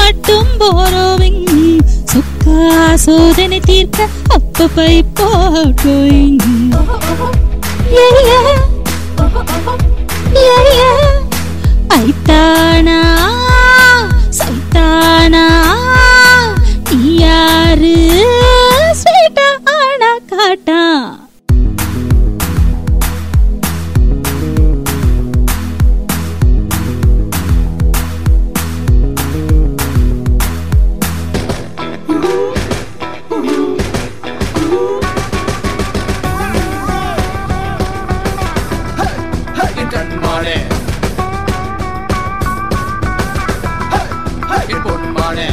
மட்டும் போரோவிங் சுக்கா சோதனை தீர்க்க அப்ப பை போட்டோயிங் ஐத்தானா சைத்தானா நீ யாரு ஸ்வீட்டா ஆனா காட்டா என் கண்மானே என் பொன்மானே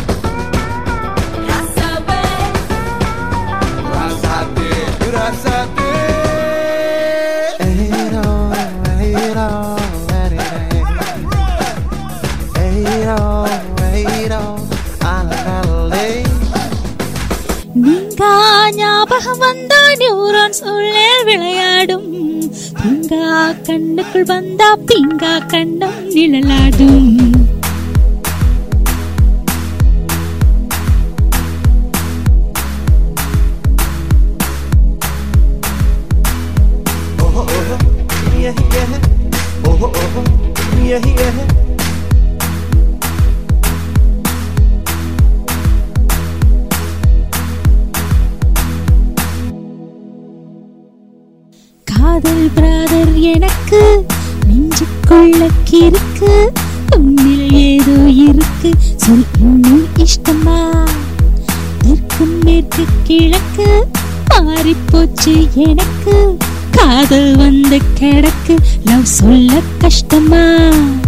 ராசாத்தே ராசாத்தே நீங்கா ஞாபகம் வந்தா நியூரான்ஸ் உள்ளே விளையாடும் பிங்கா கண்ணுக்குள் வந்தா பிங்கா கண்ணும் நிழலாடும் காதல் பிராதர் எனக்கு நெஞ்சுக்குள்ள கிறுக்கு உன்னில் ஏதோ இருக்கு சொல் இன்னும் இஷ்டமா தெற்கு மேற்கு கிழக்கு மாறிப்போச்சு எனக்கு காதல் வந்து கிடக்கு லவ் சொல்ல கஷ்டமா